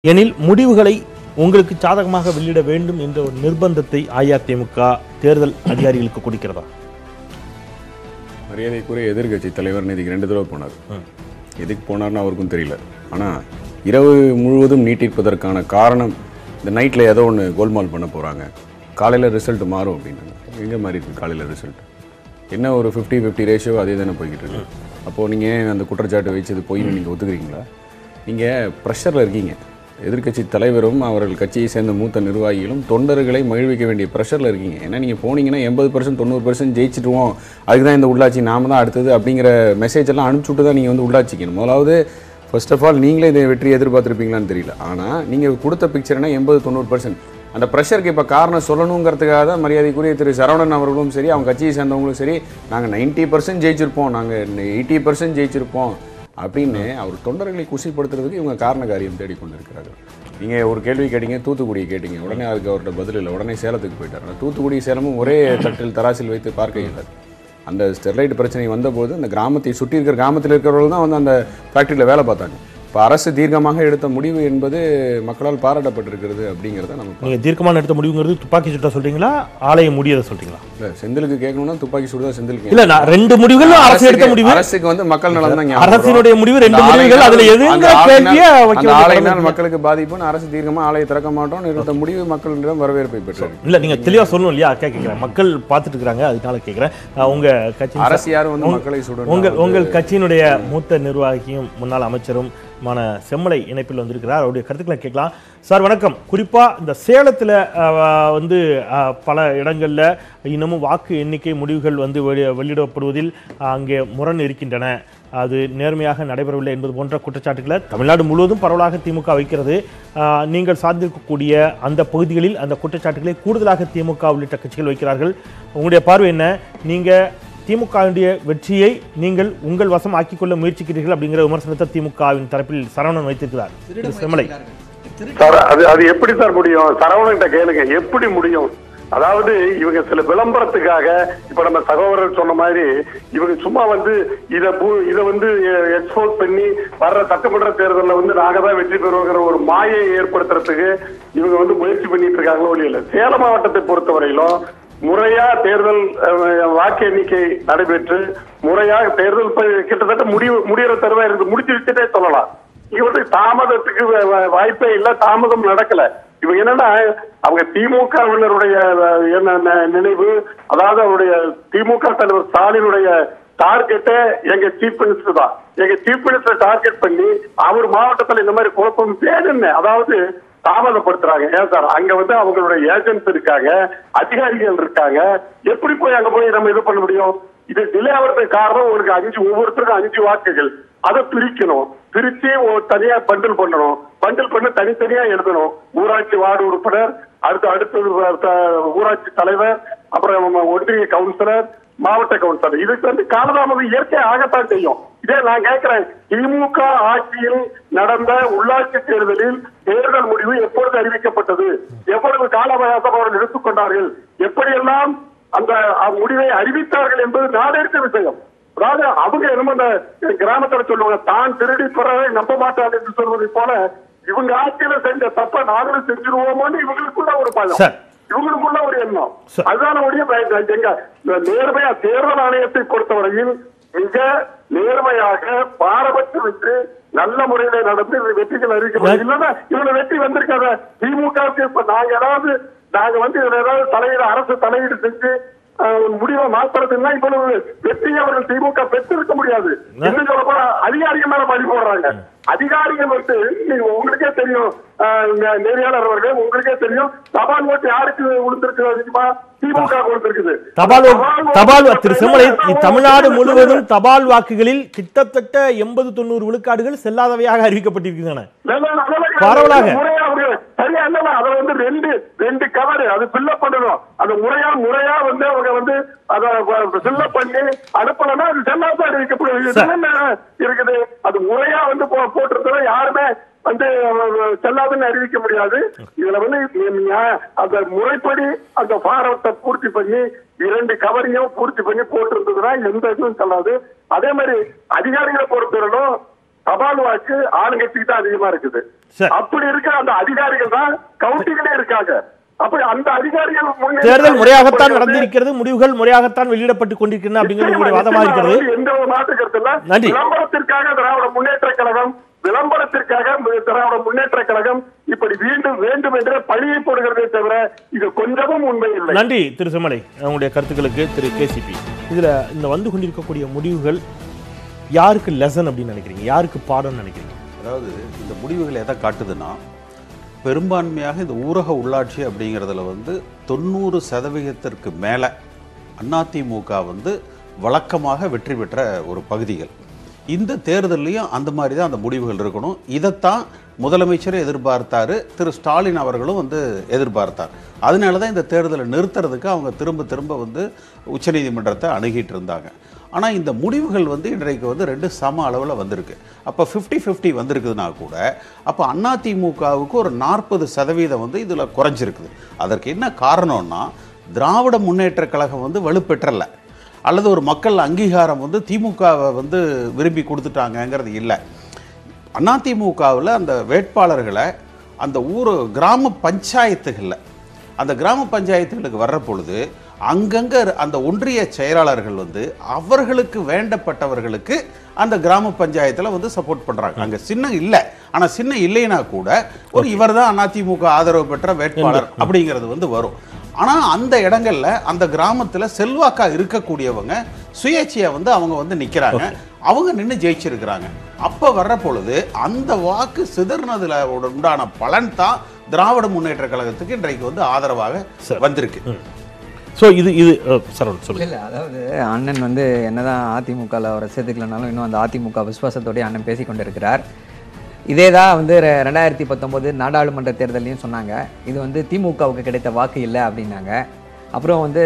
எனில் முடிவுகளை உங்களுக்கு சாதகமாக வெளியிட வேண்டும் என்ற ஒரு நிர்பந்தத்தை அஇஅதிமுக தேர்தல் அதிகாரிகளுக்கு கொடுக்கிறதா மரியாதைக்குரிய எதிர்க்கட்சி தலைவர் நேற்றுக்கு ரெண்டு தடவை போனார் எதுக்கு போனார்னு அவருக்கும் தெரியல ஆனால் இரவு முழுவதும் நீட்டிப்பதற்கான காரணம் இந்த நைட்டில் ஏதோ ஒன்று கோல்மால் பண்ண போகிறாங்க காலையில் ரிசல்ட் மாறும் அப்படின்னாங்க எங்கே மாறி இருக்கு காலையில் ரிசல்ட் என்ன ஒரு ஃபிஃப்டி ஃபிஃப்டி ரேஷியோ அதே தானே போய்கிட்டு இருக்கு அப்போது நீங்கள் அந்த குற்றச்சாட்டு வச்சது போயின்னு நீங்கள் ஒத்துக்கிறீங்களா நீங்கள் ப்ரெஷரில் இருக்கீங்க எதிர்க்கட்சி தலைவரும் அவர்கள் கட்சியை சேர்ந்த மூத்த நிர்வாகிகளும் தொண்டர்களை மகிழ்விக்க வேண்டிய ப்ரெஷரில் இருக்கீங்க ஏன்னா நீங்கள் போனீங்கன்னா எண்பது பர்சன்ட் தொண்ணூறு பர்சன்ட் ஜெயிச்சிட்டுருவோம் அதுக்கு தான் இந்த உள்ளாட்சி நாம தான் அடுத்தது அப்படிங்கிற மெசேஜ் எல்லாம் அனுப்பிச்சு விட்டு தான் நீங்கள் வந்து உள்ளாட்சிக்கணும் முதலாவது ஃபர்ஸ்ட் ஆஃப் ஆல் நீங்களே இந்த வெற்றி எதிர்பார்த்துருப்பீங்களான்னு தெரியல ஆனால் நீங்கள் கொடுத்த பிக்சர்னா எண்பது தொண்ணூறு பர்சன்ட் அந்த ப்ரெஷருக்கு இப்போ காரணம் சொல்லணுங்கிறதுக்காக தான் மரியாதைக்குரிய திரு சரவணன் அவர்களும் சரி அவங்க கட்சியை சேர்ந்தவங்களும் சரி நாங்கள் நைன்ட்டி பர்சன்ட் ஜெயிச்சிருப்போம் நாங்கள் எயிட்டி பர்சன்ட் ஜெயிச்சிருப்போம் அப்படின்னு அவர் தொண்டர்களை குஷிப்படுத்துறதுக்கு இவங்க காரண காரியம் தேடிக்கொண்டிருக்கிறார்கள் நீங்கள் ஒரு கேள்வி கேட்டீங்க தூத்துக்குடியை கேட்டீங்க உடனே அதுக்கு அவர்கிட்ட பதில் இல்லை உடனே சேலத்துக்கு போயிட்டார் ஆனா தூத்துக்குடி சேலமும் ஒரே தட்டில் தராசில் வைத்து பார்க்க இயலாது அந்த ஸ்டெர்லைட் பிரச்சனை வந்தபோது அந்த கிராமத்தை சுற்றி இருக்கிற கிராமத்தில் இருக்கிறவர்கள் தான் வந்து அந்த ஃபேக்ட்ரியில் வேலை பார்த்தாங்க இப்போ அரசு தீர்க்கமாக எடுத்த முடிவு என்பது மக்களால் பாராட்டப்பட்டிருக்கிறது அப்படிங்கிறத நம்ம நீங்க தீர்க்கமான எடுத்த முடிவுங்கிறது துப்பாக்கி சுட்டா சொல்றீங்களா ஆலயம் முடியதை சொல்றீங்களா இல்லை செந்திலுக்கு கேட்கணும்னா துப்பாக்கி சுடுதா செந்திலுக்கு இல்ல நான் ரெண்டு முடிவுகளும் அரசு எடுத்த அரசுக்கு- முடிவு அரசுக்கு வந்து மக்கள் நலன் தான் ஞாபகம் வரும். அரசினுடைய முடிவு ரெண்டு அந்த முடிவுகள் ஆலையினால் அதுல அந்த எதுங்கிற ஆலையினால் கேள்வியை வைக்க அந்த வேண்டிய ஆலையினால் கடமை மக்களுக்கு பாதிப்புன்னு அரசு தீர்க்கமா ஆலையை திறக்க மாட்டோம் எடுத்த முடிவு மக்களிடம் வரவேற்பை பெற்றது இல்ல நீங்க தெளிவா சொல்லணும் இல்லையா கேட்கிறேன் மக்கள் பார்த்துட்டு இருக்காங்க அதனால கேட்கிறேன் அஹ் உங்க கட்சி அரசு யாரும் வந்து மக்களை சுடணும் உங்கள் உங்கள் கட்சியினுடைய மூத்த நிர்வாகியும் முன்னாள் அமைச்சரும் மான செம்மலை இணைப்பில் வந்திருக்கிறார் அவருடைய கருத்துக்களை கேட்கலாம் சார் வணக்கம் குறிப்பா இந்த சேலத்துல அஹ், வந்து அஹ், பல இடங்கள்ல இன்னமும் வாக்கு எண்ணிக்கை முடிவுகள் வந்து வெளி- வெளியிடப்படுவதில் அஹ், அங்கே முரண் இருக்கின்றன அது நேர்மையாக நடைபெறவில்லை என்பது போன்ற குற்றச்சாட்டுகளை தமிழ்நாடு முழுவதும் பரவலாக திமுக வைக்கிறது அஹ், நீங்கள் சார்ந்திருக்கக்கூடிய அந்த பகுதிகளில் அந்த குற்றச்சாட்டுகளை கூடுதலாக திமுக உள்ளிட்ட கட்சிகள் வைக்கிறார்கள் உங்களுடைய பார்வை என்ன நீங்க திமுகவுடைய வெற்றியை நீங்கள் உங்கள் வசம் ஆக்கிக்கொள்ள முயற்சிக்கிறீர்கள் அப்படிங்கிற விமர்சனத்தை திமுகவின் தரப்பில் சரவணன் வைத்திருக்கிறார் திரு செம்மலை சார் அது அது எப்படி சார் முடியும் சரவணன்கிட்ட கேளுங்க எப்படி முடியும் அதாவது இவங்க சில விளம்பரத்துக்காக இப்ப நம்ம சகோதரர் சொன்ன மாதிரி இவங்க சும்மா வந்து இத பூ- இத வந்து எக்ஸ்போர்ட் பண்ணி வர்ற சட்டமன்ற தேர்தலில் வந்து நாங்க தான் வெற்றி பெறுவோங்கிற ஒரு மாயை ஏற்படுத்துறதுக்கு இவங்க வந்து முயற்சி பண்ணிட்டு இருக்காங்களோ இல்லையில சேலம் மாவட்டத்தை பொறுத்தவரையிலும் முறையா தேர்தல் அஹ், வாக்கு எண்ணிக்கை நடைபெற்று முறையா தேர்தல் ப- கிட்டத்தட்ட முடிவு முடிகிற தருவாய் இருக்கு முடிச்சு வச்சுட்டே சொல்லலாம் இங்க வந்து தாமதத்துக்கு வ- வ- வாய்ப்பே இல்ல தாமதம் நடக்கல இவங்க என்னன்னா அவங்க திமுகவினருடைய அஹ், என்ன ந- நினைவு அதாவது அவருடைய திமுக தலைவர் ஸ்டாலினுடைய டார்கெட்டே எங்க சீஃப் மினிஸ்டர் தான் எங்க சீஃப் மினிஸ்டர் டார்கெட் பண்ணி அவர் மாவட்டத்துல இந்த மாதிரி குழப்பம் வேணும்னு அதாவது தாமதப்படுத்துறாங்க ஏன் சார் அங்க வந்து அவங்களுடைய ஏஜென்ட்ஸ் இருக்காங்க அதிகாரிகள் இருக்காங்க எப்படி போய் அங்க போய் நம்ம இது பண்ண முடியும் இது டிலே ஆகிறதுக்கு காரணம் உங்களுக்கு அஞ்சு ஒவ்வொருத்தருக்கும் அஞ்சு வாக்குகள் அதை பிரிக்கணும் பிரிச்சு ஒரு தனியா பண்டில் பண்ணணும் பண்டில் பண்ணி தனித்தனியா எழுதணும் ஊராட்சி வார்டு உறுப்பினர் அடுத்து அடுத்தது வ- த- ஊராட்சி தலைவர் அப்புறம் நம்ம ஒன்றிய கவுன்சிலர் மாவட்ட கவுன்சிலர் இதுக்கு வந்து காலதாமதம் இயற்கை ஆகத்தான் செய்யும் இதே நான் கேட்கிறேன் திமுக ஆட்சியில் நடந்த உள்ளாட்சி தேர்தலில் தேர்தல் முடிவு எப்பொழுது அறிவிக்கப்பட்டது எவ்வளவு கால அவகாசம் அவர்கள் எடுத்துக்கொண்டார்கள் எப்படியெல்லாம் அந்த அ- முடிவை அறிவித்தார்கள் என்பது நாடெடுத்த விஷயம் அதாவது அவங்க என்னமோ அந்த கிராமத்துல சொல்லுவாங்க தான் திருடி பிறரை நம்ப மாட்டாங்க என்று சொல்வதை போல இவங்க ஆட்சியில செஞ்ச தப்ப நாங்களும் செஞ்சிருவோமோன்னு இவங்களுக்குள்ள ஒரு பயம் சார். இவங்களுக்குள்ள ஒரு எண்ணம் சார். அதுதான் ஒழிய பய- எங்க இந்த நேர்மையா தேர்தல் ஆணையத்தை பொறுத்தவரையில் மிக நேர்மையாக பாரபட்சமின்றி நல்ல முறையில நடந்து இது வெற்றிகள் அறிவிக்கப்படும் இல்லன்னா இவ்வளவு வெற்றி வந்திருக்காத திமுகவுக்கு இப்ப நாங்க ஏதாவது நாங்க வந்து இதுல ஏதாவது தலையீடு அரசு தலையீடு செஞ்சு அஹ், முடிவை மாத்துறதுன்னா இவ்வளவு வெற்றியை அவர்கள் திமுக பெற்றிருக்க முடியாது இன்னும் சொல்ல போனா அதிகாரிகள் மேல பழி போடுறாங்க அதிகாரிகள் வந்து நீங்க உங்களுக்கே தெரியும் அஹ், நெ- நெறியாளர் அவர்களே உங்களுக்கே தெரியும் தபால் ஓட்டு யாருக்கு விழுந்திருக்கு தெரியுமா திமுக விழுந்திருக்குது தபால் ஓ- ஓட்டு தபால் திரு செம்மலை ஓட்டு தமிழ்நாடு ஓட்டு முழுவதும் தபால் வாக்குகளில் கிட்டத்தட்ட எண்பது தொண்ணூறு விழுக்காடுகள் செல்லாதவையாக அறிவிக்கப்பட்டிருக்கின்றன இல்ல, இல்ல, இல்ல, இல்ல, இல்ல, பரவலாக. முறையா அவங்க சரியா இல்ல அதுல வந்து ரெண்டு ரெண்டு கவர் அது ஃபில்அப் பண்ணணும் அது முறையா முறையா வந்து அவங்க வந்து அத ஃபில்அப் பண்ணி அனுப்பலன்னா அது செல்லாத அறிவிக்கப்படும் இது சார். என்ன இருக்குது அது முறையா வந்து போ- போட்டிருந்தா யாருமே வந்து அஹ், செல்லாதுன்னு அறிவிக்க முடியாது இதுல வந்து நியா- அந்த முறைப்படி அந்த ஃபாரத்தை பூர்த்தி பண்ணி இரண்டு கவரையும் பூர்த்தி பண்ணி போட்டிருந்ததுன்னா எந்த இதுவும் செல்லாது அதே மாதிரி அதிகாரிகளை பொறுத்தவரையிலும் தபால் வாக்கு ஆளுங்கட்சிக்கு தான் அதிகமா இருக்குது சரி. அப்படி இருக்கிற அந்த அதிகாரிகள் தான் கவுண்டிகளே இருக்காங்க அப்ப அந்த அதிகாரிகள் முன்னே- தேர்தல் முறையாகத்தான் நடந்திருக்கிறது முடிவுகள் முறையாகத்தான் வெளியிடப்பட்டு கொண்டிருக்கின்றன அப்படிங்கிறது உங்களுடைய வாதமாக இருக்கிறது நிச்சயமா, எந்த ஒரு மாற்று கருத்து இல்ல. நன்றி. விளம்பரத்திற்காக திராவிட முன்னேற்ற கழகம் விளம்பரத்திற்காக திராவிட முன்னேற்ற கழகம் இப்படி மீண்டும் வேண்டும் என்று பழியை போடுகிறதே தவிர இது கொஞ்சமும் உண்மை இல்லை நன்றி திரு செம்மலை உங்களுடைய கருத்துக்களுக்கு திரு கேசிபி இதுல இந்த வந்து கொண்டிருக்கக்கூடிய முடிவுகள் யாருக்கு லெசன் அப்படின்னு நினைக்கிறீங்க யாருக்கு பாடம்னு நினைக்கிறீங்க அதாவது இந்த முடிவுகள் எதை காட்டுதுன்னா பெரும்பான்மையாக இந்த ஊரக உள்ளாட்சி அப்படிங்கிறதுல வந்து தொண்ணூறு சதவிகிதத்திற்கு மேலே அதிமுக வந்து வழக்கமாக வெற்றி பெற்ற ஒரு பகுதிகள் இந்த தேர்தல்லையும் அந்த மாதிரி தான் அந்த முடிவுகள் இருக்கணும் இதைத்தான் முதலமைச்சர் எதிர்பார்த்தாரு திரு ஸ்டாலின் அவர்களும் வந்து எதிர்பார்த்தார் அதனால தான் இந்த தேர்தலை நிறுத்துறதுக்கு அவங்க திரும்ப திரும்ப வந்து உச்சநீதிமன்றத்தை அணுகிட்டு இருந்தாங்க ஆனால் இந்த முடிவுகள் வந்து இன்றைக்கு வந்து ரெண்டு சம அளவில் வந்திருக்கு அப்போ ஃபிஃப்டி ஃபிஃப்டி வந்திருக்குதுன்னா கூட அப்போ அதிமுகவுக்கு ஒரு நாற்பது சதவீதம் வந்து இதில் குறைஞ்சிருக்குது அதற்கு என்ன காரணம்னா திராவிட முன்னேற்ற கழகம் வந்து வலுப்பெற்றல அல்லது ஒரு மக்கள் அங்கீகாரம் வந்து திமுகவை வந்து விரும்பி கொடுத்துட்டாங்கங்கிறது இல்லை அதிமுகவில் அந்த வேட்பாளர்களை அந்த ஊர் கிராம பஞ்சாயத்துகளில் அந்த கிராம பஞ்சாயத்துகளுக்கு வர்ற பொழுது அங்கங்க அந்த ஒன்றிய செயலாளர்கள் வந்து அவர்களுக்கு வேண்டப்பட்டவர்களுக்கு அந்த கிராம பஞ்சாயத்தில் வந்து சப்போர்ட் பண்றாங்க அங்க சின்னம் இல்லை ஆனா சின்னம் இல்லைன்னா கூட ஒரு இவர் தான் அதிமுக ஆதரவு பெற்ற வேட்பாளர் அப்படிங்கிறது வந்து வரும் ஆனா அந்த இடங்கள்ல அந்த கிராமத்துல செல்வாக்கா இருக்கக்கூடியவங்க சுயேட்சையா வந்து அவங்க வந்து நிக்கிறாங்க அவங்க நின்று ஜெயிச்சிருக்கிறாங்க அப்ப வர்ற பொழுது அந்த வாக்கு சிதறினதுல உண்டான பலன் தான் திராவிட முன்னேற்ற கழகத்துக்கு இன்றைக்கு வந்து ஆதரவாக வந்திருக்கு ஸோ இது இது அஹ், சரவணன் சொல்லுங்க இல்லை அதாவது அண்ணன் வந்து என்னதான் அதிமுகவில் அவரை சேர்த்துக்கலனாலும் இன்னும் அந்த அதிமுக விசுவாசத்தோடய அண்ணன் பேசி கொண்டிருக்கிறார் இதே தான் வந்து ரெ- ரெண்டாயிரத்தி பத்தொம்போது நாடாளுமன்ற தேர்தலையும் சொன்னாங்க இது வந்து திமுகவுக்கு கிடைத்த வாக்கு இல்லை அப்படின்னாங்க அப்புறம் வந்து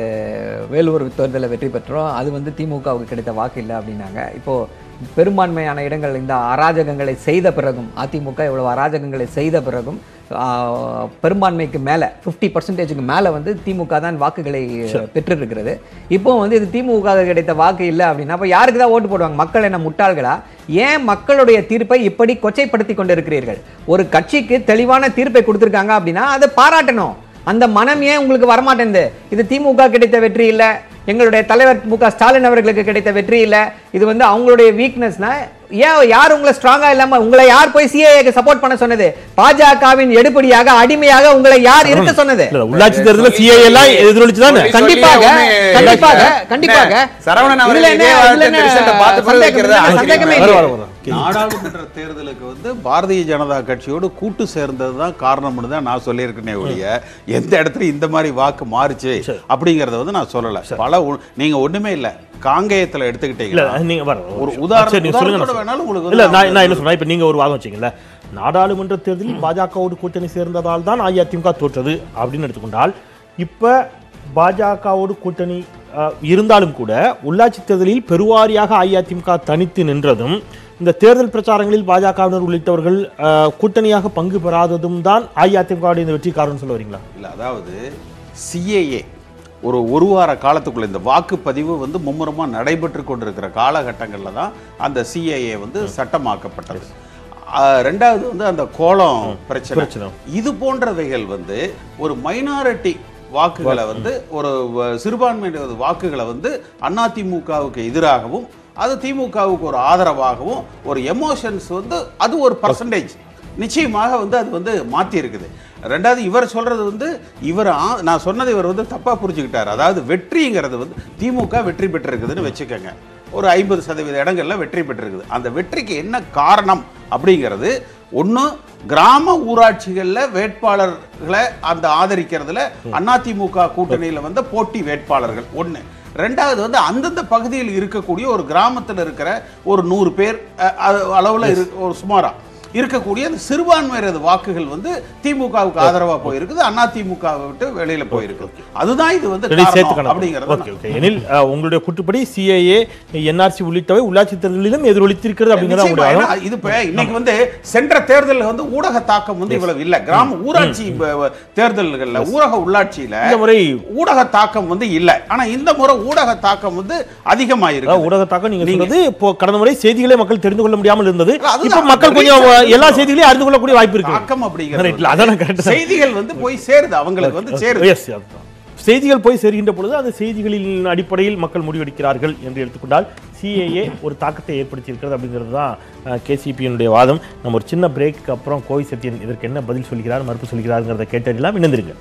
வேலூர் தேர்தலில் வெற்றி பெற்றோம் அது வந்து திமுகவுக்கு கிடைத்த வாக்கு இல்லை அப்படின்னாங்க இப்போது பெரும்பான்மையான இடங்கள் இந்த அராஜகங்களை செய்த பிறகும் அதிமுக இவ்வளவு அராஜகங்களை செய்த பிறகும் ஆ, பெரும்பான்மைக்கு மேலே ஃபிஃப்டி பர்சன்டேஜுக்கு மேலே வந்து திமுக தான் வாக்குகளை பெற்றிருக்கிறது இப்போ வந்து இது திமுக கிடைத்த வாக்கு இல்லை அப்படின்னா அப்போ யாருக்கு தான் ஓட்டு போடுவாங்க மக்கள் என்ன முட்டாள்களா ஏன் மக்களுடைய தீர்ப்பை இப்படி கொச்சைப்படுத்தி கொண்டிருக்கிறீர்கள் ஒரு கட்சிக்கு தெளிவான தீர்ப்பை கொடுத்துருக்காங்க அப்படின்னா அதை பாராட்டணும் அந்த மனம் ஏன் உங்களுக்கு வரமாட்டேங்குது இது திமுக கிடைத்த வெற்றி இல்லை எங்களுடைய தலைவர் மு க ஸ்டாலின் அவர்களுக்கு கிடைத்த வெற்றி இல்லை இது வந்து அவங்களுடைய வீக்னஸ்னா ஏன் யார் உங்களை ஸ்ட்ராங்கா இல்லாம உங்களை யார் போய் சிஏஏக்கு சப்போர்ட் பண்ண சொன்னது பாஜகவின் எடுபடியாக அடிமையாக உங்களை யார் இருக்க சொன்னது இல்ல, உள்ளாட்சி தேர்தலில் சிஐ எல்லாம் எதிரொலிச்சு தானே சொல்லி கண்டிப்பாக ஒண்ணு கண்டிப்பாக இல்ல. கண்டிப்பாக சரவணன் அவர்கள் இதுல என்ன இதே இதுல என்ன வாதத்தை recent ஆ பார்த்த பிறகு சந்தேகம் வைக்கிறதா? இல்லை, சந்தேகமே வர இல்லை வர வர நாடாளுமன்ற தேர்தலுக்கு வந்து பாரதிய ஜனதா கட்சியோடு கூட்டு சேர்ந்தது தான் காரணம்னு தான் நான் சொல்லியிருக்கேனே ஒழிய எந்த இடத்துல இந்த மாதிரி வாக்கு மாறுச்சு அப்படிங்கறத வந்து நான் சொல்லல பல உ- நீங்க ஒண்ணுமே இல்ல காங்கேயத்துல இல்ல எடுத்துக்கிட்டீங்கன்னா நீங்க வர ஒரு சரி, உதாரணம் நீங்க சொல்லுங்க உதாரணத்தோட நான் வேணாலும் உங்களுக்கு இல்ல வந்து நான் நான் என்ன சொல்றேன் இப்ப நீங்க ஒரு வாதம் வச்சீங்கல்ல நாடாளுமன்ற தேர்தலில் பாஜகவோடு கூட்டணி சேர்ந்ததால் தான் அஇஅதிமுக தோற்றது அப்படின்னு எடுத்துக்கொண்டால் இப்ப பாஜகவோடு கூட்டணி அஹ், இருந்தாலும் கூட உள்ளாட்சி தேர்தலில் பெருவாரியாக அஇஅதிமுக தனித்து நின்றதும் இந்த தேர்தல் பிரச்சாரங்களில் பாஜகவினர் உள்ளிட்டவர்கள் அஹ், கூட்டணியாக பங்கு பெறாததும் தான் அஇஅதிமுகவுடைய இந்த வெற்றி காரணம் சொல்ல வரீங்களா இல்ல அதாவது சிஏஏ ஒரு ஒரு வார காலத்துக்குள்ள இந்த வாக்குப்பதிவு வந்து மும்முரமா நடைபெற்று கொண்டிருக்கிற காலகட்டங்களில் தான் அந்த சிஏஏ வந்து சட்டமாக்கப்பட்டது ஆஹ் ரெண்டாவது வந்து அந்த கோலம் பிரச்சனை பிரச்சனை. இது போன்றவைகள் வந்து ஒரு மைனாரிட்டி வாக்குகளை வந்து ஒரு வ- சிறுபான்மையினர் வாக்குகளை வந்து அதிமுகவுக்கு எதிராகவும் அது திமுகவுக்கு ஒரு ஆதரவாகவும் ஒரு எமோஷன்ஸ் வந்து அது ஒரு பர்சன்டேஜ் நிச்சயமாக வந்து அது வந்து மாற்றி இருக்குது ரெண்டாவது இவர் சொல்றது வந்து இவர் ஆ- நான் சொன்னதை இவர் வந்து தப்பா புரிஞ்சுக்கிட்டார் அதாவது வெற்றிங்கிறது வந்து திமுக வெற்றி பெற்றிருக்குதுன்னு வச்சுக்கோங்க ஒரு ஐம்பது சதவீத இடங்கள்ல வெற்றி பெற்றிருக்குது அந்த வெற்றிக்கு என்ன காரணம் அப்படிங்கிறது ஒன்று கிராம ஊராட்சிகளில் வேட்பாளர்களை அந்த ஆதரிக்கிறதுல அதிமுக கூட்டணியில் வந்த போட்டி வேட்பாளர்கள் ஒன்று ரெண்டாவது வந்து அந்தந்த பகுதியில் இருக்கக்கூடிய ஒரு கிராமத்தில் இருக்கிற ஒரு நூறு பேர் அஹ், அது அளவில் இரு ஒரு சுமாரா இருக்கக்கூடிய அந்த சிறுபான்மையினரது வாக்குகள் வந்து திமுகவுக்கு ஆதரவா போயிருக்குது அண்ணா திமுகவை விட்டு வெளியில போயிருக்குது அதுதான் இது வந்து ரெடி சேர்த்து காரணம் கணக்கு அப்படிங்கறது ஓகே ஓகே எனில் அஹ், உங்களுடைய கூற்றுப்படி சிஏஏ என்ஆர்சி உள்ளிட்டவை உள்ளாட்சி தேர்தலிலும் எதிரொலித்திருக்கிறது அப்படிங்கிறத நிச்சயமா, உங்களுடைய ஏன்னா இது இப்ப இன்னைக்கு வந்து சென்ற தேர்தலில் வந்து ஊடக தாக்கம் வந்து இவ்வளவு இல்ல கிராம ஊராட்சி ப- தேர்தல்கள்ல ஊரக உள்ளாட்சியில இந்த முறை ஊடக தாக்கம் வந்து இல்ல ஆனா இந்த முறை ஊடக தாக்கம் வந்து அதிகமாயிருக்கு அதாவது ஊடகத்தாக நீங்க சொல்றது இப்போ கடந்த முறை செய்திகளே மக்கள் தெரிந்து கொள்ள முடியாமல் இருந்தது அதுதான் இப்ப மக்கள் அந்த கொஞ்சம் reach- எல்லா செய்திகளையும் அறிந்து கொள்ளக்கூடிய வாய்ப்பு இருக்கு தாக்கம் அப்படிங்கிறது Right, இல்ல, அதான் correct தான். செய்திகள் வந்து போய் சேருது அவங்களுக்கு வந்து சேருது எஸ் அதுதான் செய்திகள் போய் சேர்கின்ற பொழுது அந்த செய்திகளின் அடிப்படையில் மக்கள் முடிவெடுக்கிறார்கள் என்று எடுத்துக்கொண்டால் சிஏஏ ஒரு தாக்கத்தை ஏற்படுத்தியிருக்கிறது அப்படிங்கிறது தான் கேசிபியினுடைய வாதம் நம்ம ஒரு சின்ன பிரேக்கு அப்புறம் கோவை சத்தியன் இதற்கு என்ன பதில் சொல்கிறார் மறுப்பு சொல்கிறாருங்கிறத கேட்டறியலாம் இணைந்திருங்க